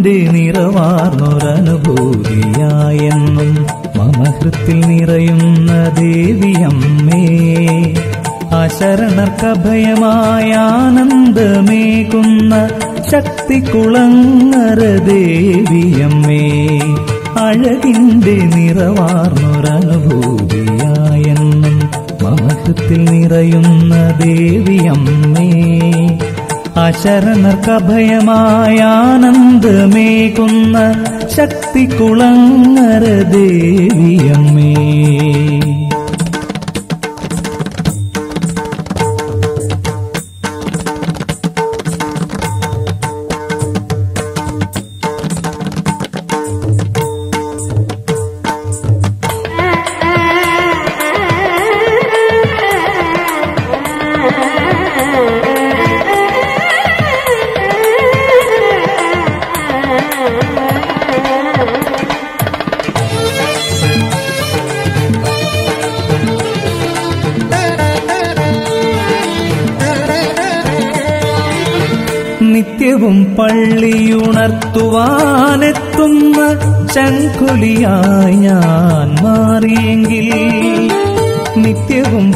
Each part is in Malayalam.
അഴകിന്റെ നിറവാർന്നൊരനുഭൂതിയായെന്നും മമഹൃത്തിൽ നിറയുന്ന ദേവിയമ്മേ അശരണർക്കഭയമായ ആനന്ദമേകുന്ന ശക്തി കുളങ്ങര ദേവിയമ്മേ അഴകിന്റെ നിറവാർന്നൊരനുഭൂതിയായെന്നും മമഹൃത്തിൽ നിറയുന്ന ദേവിയമ്മേ അശരണർക്കഭയമായ ആനന്ദമേകുന്ന ശക്തി കുളങ്ങര ദേവിയമ്മേ നിത്യവും പള്ളിയുണർത്തുവാനെത്തുന്ന ശങ്കുലിയായി ഞാൻ മാറിയെങ്കിൽ നിത്യവും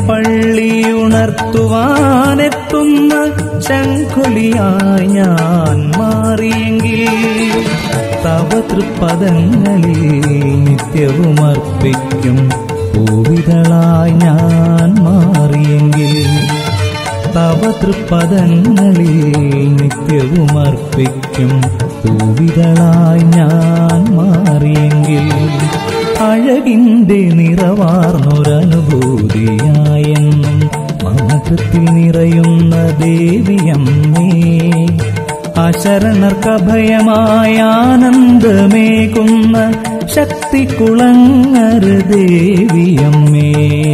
പള്ളിയുണർത്തുവാനെത്തുന്ന ശങ്കുലിയായി ഞാൻ മാറിയെങ്കിൽ തവ തൃപ്പദങ്ങളിൽ നിത്യവും അർപ്പിക്കും പൂവിതളായി ഞാൻ മാറിയെങ്കിൽ തവ തൃപ്പദങ്ങളിൽ നിത്യവും അർപ്പിക്കും പൂവിതളായി ഞാൻ മാറിയെങ്കിൽ അഴകിന്റെ നിറവാർന്നൊരനുഭൂതിയായെന്നും മമകൃത്തിൽ നിറയുന്ന ദേവിയമ്മേ അശരണർക്കഭയമായ ആനന്ദമേകുന്ന ശക്തി കുളങ്ങര ദേവിയമ്മേ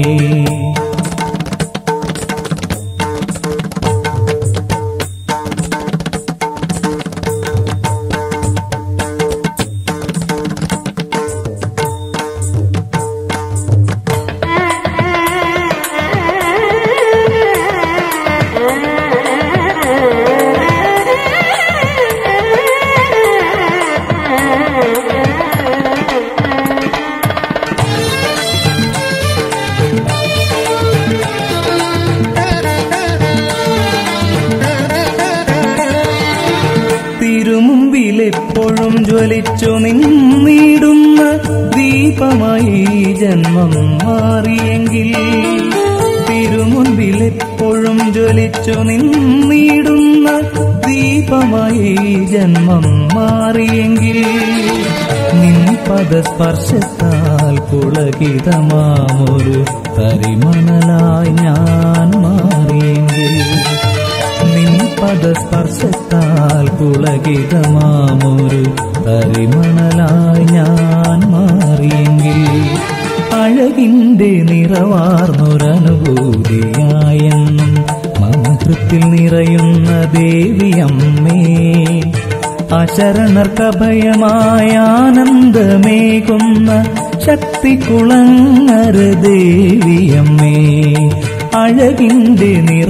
തിരുമുമ്പിലെപ്പോഴും ജ്വലിച്ചു നിന്നിടുന്ന ദീപമായി ജന്മം മാറിയെങ്കിൽ തിരുമുൻപിലെപ്പോഴും ജ്വലിച്ചു നിന്നിടുന്ന ദീപമായി ജന്മം മാറിയെങ്കിൽ നിൻ പദസ്പർശത്താൽ പുളകിതമാമൊരു തരിമണലായി ഞാൻ മാറിയെങ്കിൽ നിൻ പദസ്പർശത്താൽ പുളകിതമാമൊരു തരിമണലായി ഞാൻ മാറിയെങ്കിൽ അഴകിന്റെ നിറവാർന്നൊരനുഭൂതിയായെന്നും മമഹൃത്തിൽ നിറയുന്ന ദേവിയമ്മേ അശരണർക്കഭയമായ ആനന്ദമേകുന്ന ശക്തി കുളങ്ങര ദേവിയമ്മേ അഴകിന്റെ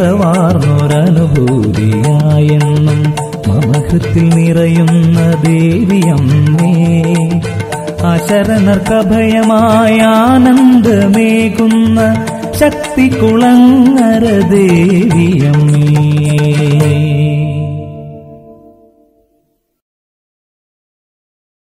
നിറവാർന്നൊരനുഭൂതിയായെന്നും മമഹൃത്തിൽ നിറയുന്ന ദേവിയമ്മേ അശരണർക്കഭയമായ ആനന്ദമേകുന്ന ശക്തി കുളങ്ങര ദേവിയമ്മേ